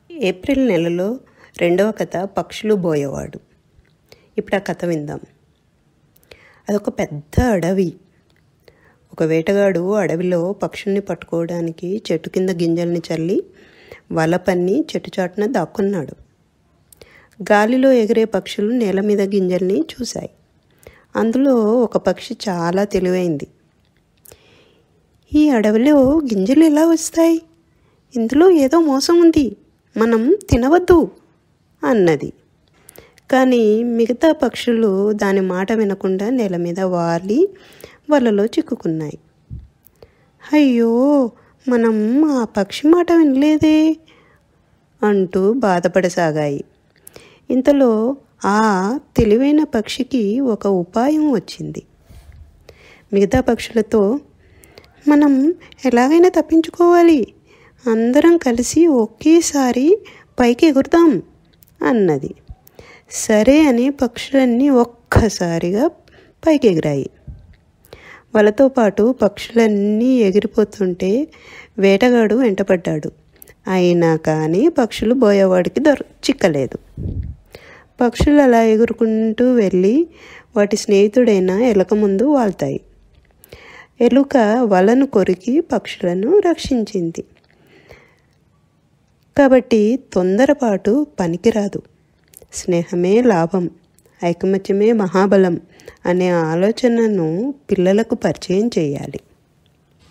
April నెలలో రెండవ కథ పక్షులు బోయేవాడు ఇప్పుడు ఆ కథ విందాం అదొక పెద్ద అడవి ఒక వేటగాడు అడవిలో పక్షుల్ని పట్టుకోవడానికి చెట్టు కింద గింజల్ని చల్లి వల పన్ని చెట్టు చాటున దాక్కున్నాడు గాలిలో ఎగిరే పక్షులు నేల మీద గింజల్ని చూశాయి అందులో ఒక పక్షి చాలా తెలివైంది ఈ అడవిలో గింజలు ఎలా వస్తాయి ఇందులో ఏదో మోసం ఉంది మనం తినవద్దు అన్నది కానీ మిగతా పక్షులు దాని మాట వినకుండా నేల మీద వాలి వలలో చిక్కుకున్నాయి అయ్యో మనం ఆ పక్షి మాట వినలేదే అంటూ బాధపడసాగాయి ఇంతలో ఆ తెలివైన పక్షికి ఒక ఉపాయం వచ్చింది మిగతా పక్షులతో మనం ఎలాగైనా తప్పించుకోవాలి అందరం కలిసి ఒకేసారి పైకి ఎగురుదాం అన్నది సరే అని పక్షులన్నీ ఒక్కసారిగా పైకి ఎగిరాయి వాళ్ళతో పాటు పక్షులన్నీ ఎగిరిపోతుంటే వేటగాడు వెంటపడ్డాడు అయినా కానీ పక్షులు బోయేవాడికి దొర చిక్కలేదు పక్షులు అలా ఎగురుకుంటూ వెళ్ళి వాటి స్నేహితుడైన ఎలుక ముందు వాళ్తాయి ఎలుక వలను కొరికి పక్షులను రక్షించింది కాబట్టి తొందరపాటు పనికిరాదు స్నేహమే లాభం ఐకమత్యమే మహాబలం అనే ఆలోచనను పిల్లలకు పరిచయం చేయాలి